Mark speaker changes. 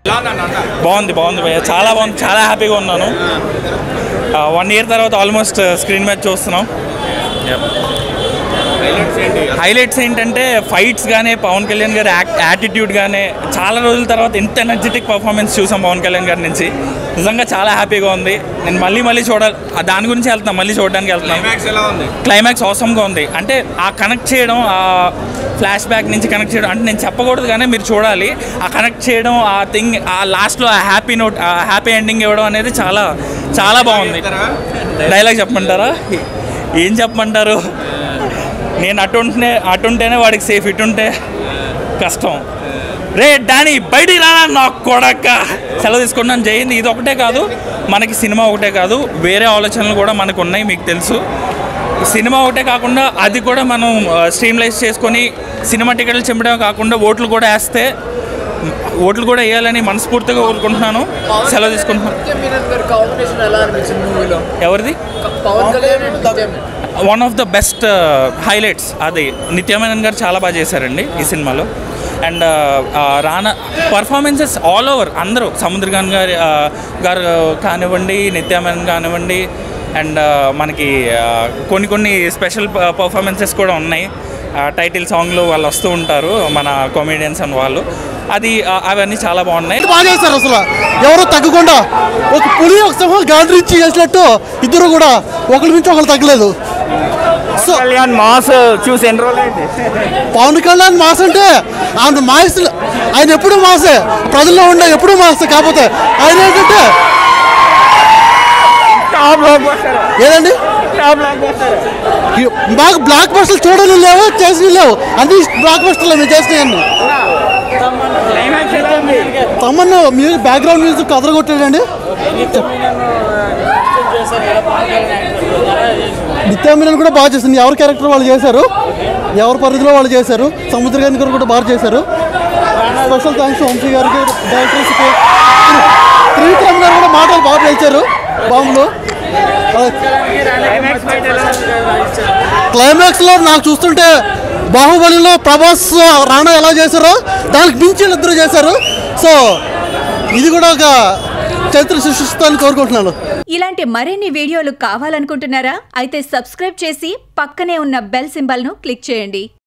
Speaker 1: బాగుంది బాగుంది భయ్య చాలా బాగుంది చాలా హ్యాపీగా ఉన్నాను వన్ ఇయర్ తర్వాత ఆల్మోస్ట్ స్క్రీన్ మ్యాచ్ చూస్తున్నాం హైలైట్స్ ఏంటంటే ఫైట్స్ కానీ పవన్ కళ్యాణ్ గారి యాటిట్యూడ్ కానీ చాలా రోజుల తర్వాత ఇంత ఎనర్జెటిక్ పర్ఫార్మెన్స్ చూసాం పవన్ కళ్యాణ్ గారి నుంచి నిజంగా చాలా హ్యాపీగా ఉంది నేను మళ్ళీ మళ్ళీ చూడాలి ఆ దాని గురించి వెళ్తున్నాను మళ్ళీ చూడడానికి వెళ్తున్నాను
Speaker 2: క్లైమాక్స్ ఎలా ఉంది
Speaker 1: క్లైమాక్స్ అవసరంగా ఉంది అంటే ఆ కనెక్ట్ చేయడం ఆ ఫ్లాష్ బ్యాక్ నుంచి కనెక్ట్ చేయడం అంటే నేను చెప్పకూడదు కానీ మీరు చూడాలి ఆ కనెక్ట్ చేయడం ఆ థింగ్ ఆ లాస్ట్లో ఆ హ్యాపీ నోట్ ఆ హ్యాపీ ఎండింగ్ ఇవ్వడం అనేది చాలా చాలా బాగుంది డైలాగ్ చెప్పమంటారా ఏం చెప్పమంటారు నేను అటుంటే అటుంటేనే వాడికి సేఫ్ ఇటుంటే కష్టం రే డానీ బయటికి రానా నాకు కొడక్క సెలవు తీసుకున్నాను జయింది ఇది ఒకటే కాదు మనకి సినిమా ఒకటే కాదు వేరే ఆలోచనలు కూడా మనకు ఉన్నాయి మీకు తెలుసు సినిమా ఒకటే కాకుండా అది కూడా మనం స్ట్రీమ్లైజ్ చేసుకొని సినిమా టికెట్లు చింపడమే కాకుండా ఓట్లు కూడా వేస్తే ఓట్లు కూడా వేయాలని మనస్ఫూర్తిగా కోరుకుంటున్నాను సెలవు తీసుకుంటున్నాను
Speaker 3: మీనన్ గారి కాంబినేషన్ ఎలా అనిపించింది మూవీలో
Speaker 1: ఎవరిది
Speaker 3: Pawan Kalyan and Nithya Menen.
Speaker 1: One of the best highlights అది నిత్యమేనన్ గారు చాలా బాగా చేశారండి ఈ సినిమాలో and Rana performances all over అందరూ సముద్రగాన్ గారి ఆ, గారు కానివ్వండి నిత్యామేనన్ కానివ్వండి అండ్ మనకి ఆ, కొన్ని కొన్ని స్పెషల్ పర్ఫార్మెన్సెస్ కూడా ఉన్నాయి టైటిల్ సాంగ్లు వాళ్ళు వస్తూ ఉంటారు మన కామెడియన్స్ అని వాళ్ళు అది ఆ, అవన్నీ చాలా బాగున్నాయి
Speaker 4: బాగా చేశారు అసలు ఎవరు తగ్గకుండా ఒక పులి ఒక సింహం గాండ్రించి చేసినట్టు ఇద్దరు కూడా ఒకరి నుంచి ఒకరు తగ్గలేదు సో
Speaker 2: కళ్యాణ్ మాస్ చూసి ఎన్ని రోజులు అయింది
Speaker 4: పవన్ కళ్యాణ్ మాస్ అంటే ఆయన మాస్ ఆయన ఎప్పుడు మాసే ప్రజల్లో ఉండే ఎప్పుడు మాసే కాకపోతే ఆయన ఏంటంటే
Speaker 2: టాప్ బ్లాక్ బస్టర్
Speaker 4: ఏదండి
Speaker 2: టాప్ బ్లాక్ బస్టర్
Speaker 4: ఈ బాగా బ్లాక్ బస్టర్లు చూడని లేవు చేసిన లేవు అన్ని బ్లాక్ బస్టర్లు మేము చేసినాయన్ని
Speaker 2: క్లైమాక్స్ ఎలా ఉంది
Speaker 4: తమ్మను మ్యూజిక్ బ్యాక్గ్రౌండ్ మ్యూజిక్ అదరగొట్టాడండి నిత్యామినన్ కూడా బాగా చేసింది ఎవరి క్యారెక్టర్ వాళ్ళు చేశారు ఎవరి పరిధిలో వాళ్ళు చేశారు సముద్ర గారి గారు కూడా బాగా చేశారు స్పెషల్ థ్యాంక్స్ వంశీ గారికి డైరెక్టర్స్కి త్రివిక్రమ్ గారు కూడా మాటలు బాగా పేల్చారు బాంబులు
Speaker 2: క్లైమాక్స్ ఫైట్ ఎలా ఉంది
Speaker 4: క్లైమాక్స్లో నాకు చూస్తుంటే బాహుబలిలో ప్రభాస్ రాణా ఎలా చేశారో దానికి మించి ఇద్దరు చేశారు సో ఇది కూడా ఒక చరిత్ర సృష్టిస్తానని కోరుకుంటున్నాను
Speaker 5: ఇలాంటి మరిన్ని వీడియోలు కావాలనుకుంటున్నారా అయితే సబ్స్క్రైబ్ చేసి పక్కనే ఉన్న బెల్ సింబల్ను క్లిక్ చేయండి